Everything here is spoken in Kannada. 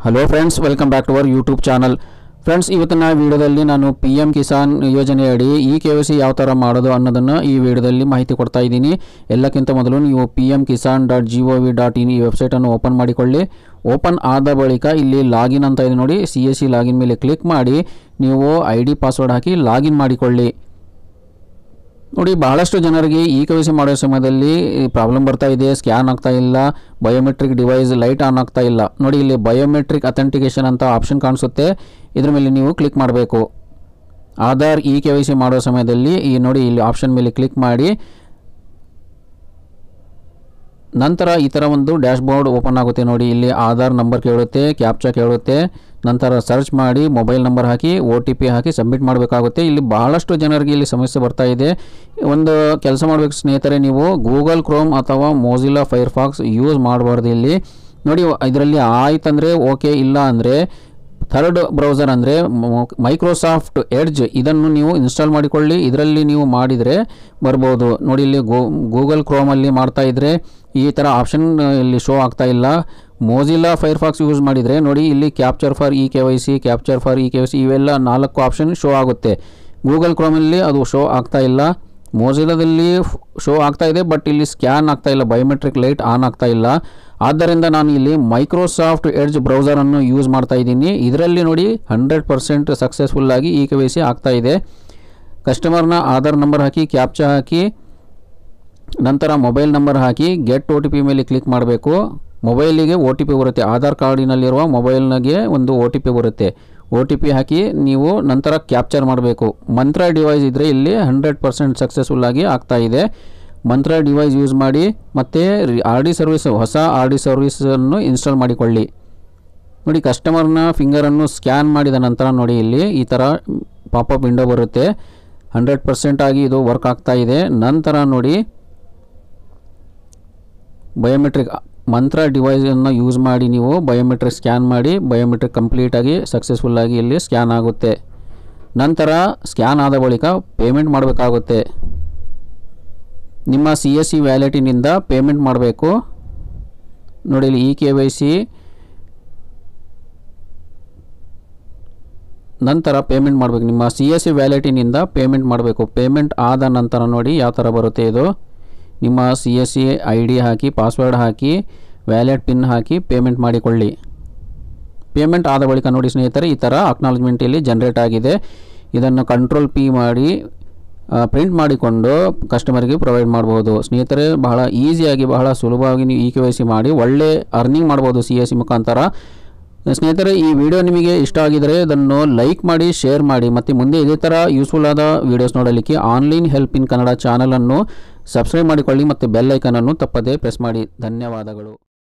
hello friends welcome back to our YouTube channel friends ಇವತ್ತಿನ ವಿಡಿಯೋದಲ್ಲಿ ನಾನು ಪಿ ಎಮ್ ಕಿಸಾನ್ ಯೋಜನೆಯಡಿ ಈ ಕೆ ವೈ ಸಿ ಯಾವ ಥರ ಮಾಡೋದು ಅನ್ನೋದನ್ನು ಈ ವಿಡಿಯೋದಲ್ಲಿ ಮಾಹಿತಿ ಕೊಡ್ತಾ ಇದ್ದೀನಿ ಎಲ್ಲಕ್ಕಿಂತ ಮೊದಲು ನೀವು P M Kisan dot G O V dot in ಈ ವೆಬ್ಸೈಟನ್ನು ಓಪನ್ ಮಾಡಿಕೊಳ್ಳಿ ಓಪನ್ ಆದ ಬಳಿಕ ಇಲ್ಲಿ ಲಾಗಿನ್ ಅಂತ ಇದೆ ನೋಡಿ ಸಿ ಎಸ್ ಸಿ ಲಾಗಿನ್ ಮೇಲೆ ಕ್ಲಿಕ್ ಮಾಡಿ ನೀವು ಐ ಡಿ ಪಾಸ್ವರ್ಡ್ ಹಾಕಿ ಲಾಗಿನ್ ಮಾಡಿಕೊಳ್ಳಿ ನೋಡಿ ಬಹಳಷ್ಟು ಜನರಿಗೆ ಈ ಕೆ ವೈ ಸಿ ಮಾಡೋ ಸಮಯದಲ್ಲಿ ಪ್ರಾಬ್ಲಮ್ ಬರ್ತಾ ಇದೆ ಸ್ಕ್ಯಾನ್ ಆಗ್ತಾ ಇಲ್ಲ ಬಯೋಮೆಟ್ರಿಕ್ ಡಿವೈಸ್ ಲೈಟ್ ಆನ್ ಆಗ್ತಾ ಇಲ್ಲ ನೋಡಿ ಇಲ್ಲಿ ಬಯೋಮೆಟ್ರಿಕ್ ಅಥೆಂಟಿಕೇಶನ್ ಅಂತ ಆಪ್ಷನ್ ಕಾಣಿಸುತ್ತೆ ಇದ್ರ ಮೇಲೆ ನೀವು ಕ್ಲಿಕ್ ಮಾಡಬೇಕು Aadhaar E K Y C ಮಾಡೋ ಸಮಯದಲ್ಲಿ ಈ ನೋಡಿ ಇಲ್ಲಿ ಆಪ್ಷನ್ ಮೇಲೆ ಕ್ಲಿಕ್ ಮಾಡಿ ನಂತರ ಈ ಥರ ಒಂದು ಡ್ಯಾಶ್ ಬೋರ್ಡ್ ಓಪನ್ ಆಗುತ್ತೆ ನೋಡಿ ಇಲ್ಲಿ ಆಧಾರ್ ನಂಬರ್ ಕೇಳುತ್ತೆ ಕ್ಯಾಪ್ಚಾ ಕೇಳುತ್ತೆ ನಂತರ ಸರ್ಚ್ ಮಾಡಿ ಮೊಬೈಲ್ ನಂಬರ್ ಹಾಕಿ ಒ ಟಿ ಪಿ ಹಾಕಿ ಸಬ್ಮಿಟ್ ಮಾಡಬೇಕಾಗುತ್ತೆ ಇಲ್ಲಿ ಬಹಳಷ್ಟು ಜನರಿಗೆ ಇಲ್ಲಿ ಸಮಸ್ಯೆ ಬರ್ತಾ ಇದೆ ಒಂದು ಕೆಲಸ ಮಾಡಬೇಕು ಸ್ನೇಹಿತರೆ ನೀವು ಗೂಗಲ್ ಕ್ರೋಮ್ ಅಥವಾ ಮೋಜಿಲಾ ಫೈರ್ಫಾಕ್ಸ್ ಯೂಸ್ ಮಾಡಬಾರ್ದು ಇಲ್ಲಿ ನೋಡಿ ಇದರಲ್ಲಿ ಆಯ್ತಂದರೆ ಓಕೆ ಇಲ್ಲ ಅಂದರೆ ಥರ್ಡ್ ಬ್ರೌಸರ್ ಅಂದರೆ ಮೈಕ್ರೋಸಾಫ್ಟ್ ಎಡ್ಜ್ ಇದನ್ನು ನೀವು ಇನ್ಸ್ಟಾಲ್ ಮಾಡಿಕೊಳ್ಳಿ ಇದರಲ್ಲಿ ನೀವು ಮಾಡಿದರೆ ಬರ್ಬೋದು ನೋಡಿ ಇಲ್ಲಿ ಗೋ ಗೂಗಲ್ ಕ್ರೋಮಲ್ಲಿ ಮಾಡ್ತಾ ಇದ್ದರೆ ಈ ಥರ ಆಪ್ಷನ್ ಇಲ್ಲಿ ಶೋ ಆಗ್ತಾ ಇಲ್ಲ ಮೋಜಿಲಾ ಫೈರ್ಫಾಕ್ಸ್ ಯೂಸ್ ಮಾಡಿದರೆ ನೋಡಿ ಇಲ್ಲಿ capture for e K Y C capture for e K Y C ಇವೆಲ್ಲ ನಾಲ್ಕು ಆಪ್ಷನ್ ಶೋ ಆಗುತ್ತೆ ಗೂಗಲ್ ಕ್ರೋಮಲ್ಲಿ ಅದು ಶೋ ಆಗ್ತಾ ಇಲ್ಲ ಮೋಜಿಲಾದಲ್ಲಿ ಶೋ ಆಗ್ತಾ ಇದೆ ಬಟ್ ಇಲ್ಲಿ ಸ್ಕ್ಯಾನ್ ಆಗ್ತಾ ಇಲ್ಲ ಬಯೋಮೆಟ್ರಿಕ್ ಲೈಟ್ ಆನ್ ಆಗ್ತಾ ಇಲ್ಲ ಆದ್ದರಿಂದ ನಾನು ಇಲ್ಲಿ ಮೈಕ್ರೋಸಾಫ್ಟ್ ಎಡ್ಜ್ ಬ್ರೌಸರನ್ನು ಯೂಸ್ ಮಾಡ್ತಾ ಇದ್ದೀನಿ ಇದರಲ್ಲಿ ನೋಡಿ ಹಂಡ್ರೆಡ್ ಪರ್ಸೆಂಟ್ ಸಕ್ಸಸ್ಫುಲ್ಲಾಗಿ ಈ ಕೆ ವೈ ಸಿ ಆಗ್ತಾ ಇದೆ ಕಸ್ಟಮರ್ನ ಆಧಾರ್ ನಂಬರ್ ಹಾಕಿ ಕ್ಯಾಪ್ಚಾ ಹಾಕಿ ನಂತರ ಮೊಬೈಲ್ ನಂಬರ್ ಹಾಕಿ ಗೆಟ್ ಒ ಟಿ ಪಿ ಮೇಲೆ ಕ್ಲಿಕ್ ಮಾಡಬೇಕು ಮೊಬೈಲಿಗೆ ಒ ಟಿ ಪಿ ಬರುತ್ತೆ ಆಧಾರ್ ಕಾರ್ಡಿನಲ್ಲಿರುವ ಮೊಬೈಲ್ನಾಗೆ ಒಂದು ಒ ಟಿ ಪಿ ಬರುತ್ತೆ ಒ ಟಿ ಪಿ ಹಾಕಿ ನೀವು ನಂತರ ಕ್ಯಾಪ್ಚರ್ ಮಾಡಬೇಕು ಮಂತ್ರ ಡಿವೈಸ್ ಇದ್ದರೆ ಇಲ್ಲಿ ಹಂಡ್ರೆಡ್ ಪರ್ಸೆಂಟ್ ಸಕ್ಸಸ್ಫುಲ್ಲಾಗಿ ಆಗ್ತಾ ಇದೆ ಮಂತ್ರ ಡಿವೈಸ್ ಯೂಸ್ ಮಾಡಿ ಮತ್ತು ಆರ್ ಡಿ ಸರ್ವಿಸ್ ಹೊಸ ಆರ್ ಡಿ ಸರ್ವಿಸನ್ನು ಇನ್ಸ್ಟಾಲ್ ಮಾಡಿಕೊಳ್ಳಿ ನೋಡಿ ಕಸ್ಟಮರ್ನ ಫಿಂಗರನ್ನು ಸ್ಕ್ಯಾನ್ ಮಾಡಿದ ನಂತರ ನೋಡಿ ಇಲ್ಲಿ ಈ ಥರ ಪಾಪಪ್ ವಿಂಡೋ ಬರುತ್ತೆ ಹಂಡ್ರೆಡ್ ಪರ್ಸೆಂಟ್ ಆಗಿ ಇದು ವರ್ಕ್ ಆಗ್ತಾ ಇದೆ ನಂತರ ನೋಡಿ ಬಯೋಮೆಟ್ರಿಕ್ ಮಂತ್ರ ಡಿವೈಸನ್ನು ಯೂಸ್ ಮಾಡಿ ನೀವು ಬಯೋಮೆಟ್ರಿಕ್ ಸ್ಕ್ಯಾನ್ ಮಾಡಿ ಬಯೋಮೆಟ್ರಿಕ್ ಕಂಪ್ಲೀಟಾಗಿ ಸಕ್ಸಸ್ಫುಲ್ಲಾಗಿ ಇಲ್ಲಿ ಸ್ಕ್ಯಾನ್ ಆಗುತ್ತೆ ನಂತರ ಸ್ಕ್ಯಾನ್ ಆದ ಬಳಿಕ ಪೇಮೆಂಟ್ ಮಾಡಬೇಕಾಗುತ್ತೆ ನಿಮ್ಮ ಸಿ ಎಸ್ ಸಿ ವ್ಯಾಲೆಟಿನಿಂದ ಪೇಮೆಂಟ್ ಮಾಡಬೇಕು ನೋಡಿ ಇಲ್ಲಿ ಇ ಕೆ ವೈ ಸಿ ನಂತರ ಪೇಮೆಂಟ್ ಮಾಡಬೇಕು ನಿಮ್ಮ ಸಿ ಎಸ್ ಸಿ ವ್ಯಾಲೆಟಿನಿಂದ ಪೇಮೆಂಟ್ ಮಾಡಬೇಕು ಪೇಮೆಂಟ್ ಆದ ನಂತರ ನೋಡಿ ಯಾವ ಥರ ಬರುತ್ತೆ ಇದು ನಿಮ್ಮ C S C I D ಹಾಕಿ ಪಾಸ್ವರ್ಡ್ ಹಾಕಿ ವ್ಯಾಲೆಟ್ ಪಿನ್ ಹಾಕಿ ಪೇಮೆಂಟ್ ಮಾಡಿಕೊಳ್ಳಿ ಪೇಮೆಂಟ್ ಆದ ಬಳಿಕ ನೋಡಿ ಸ್ನೇಹಿತರೆ ಈ ಥರ ಅಕ್ನಾಲಜ್ಮೆಂಟ್ ಇಲ್ಲಿ ಜನ್ರೇಟ್ ಆಗಿದೆ ಇದನ್ನು ಕಂಟ್ರೋಲ್ ಪಿ ಮಾಡಿ ಪ್ರಿಂಟ್ ಮಾಡಿಕೊಂಡು ಕಸ್ಟಮರ್ಗೆ ಪ್ರೊವೈಡ್ ಮಾಡ್ಬೋದು ಸ್ನೇಹಿತರೆ ಬಹಳ ಈಸಿಯಾಗಿ ಬಹಳ ಸುಲಭವಾಗಿ ನೀವು ಇ ಕೆ ವೈ ಸಿ ಮಾಡಿ ಒಳ್ಳೆ ಅರ್ನಿಂಗ್ ಮಾಡ್ಬೋದು ಸಿ ಎಸ್ ಸಿ ಮುಖಾಂತರ ಸ್ನೇಹಿತರೆ ಈ ವಿಡಿಯೋ ನಿಮಗೆ ಇಷ್ಟ ಆಗಿದರೆ ಇದನ್ನು ಲೈಕ್ ಮಾಡಿ ಶೇರ್ ಮಾಡಿ ಮತ್ತು ಮುಂದೆ ಇದೇ ಥರ ಯೂಸ್ಫುಲ್ ಆದ ವೀಡಿಯೋಸ್ ನೋಡಲಿಕ್ಕೆ ಆನ್ಲೈನ್ ಹೆಲ್ಪ್ ಇನ್ ಕನ್ನಡ ಚಾನಲನ್ನು ಸಬ್ಸ್ಕ್ರೈಬ್ ಮಾಡಿಕೊಳ್ಳಿ ಮತ್ತು ಬೆಲ್ ಐಕನನ್ನು ತಪ್ಪದೇ ಪ್ರೆಸ್ ಮಾಡಿ ಧನ್ಯವಾದಗಳು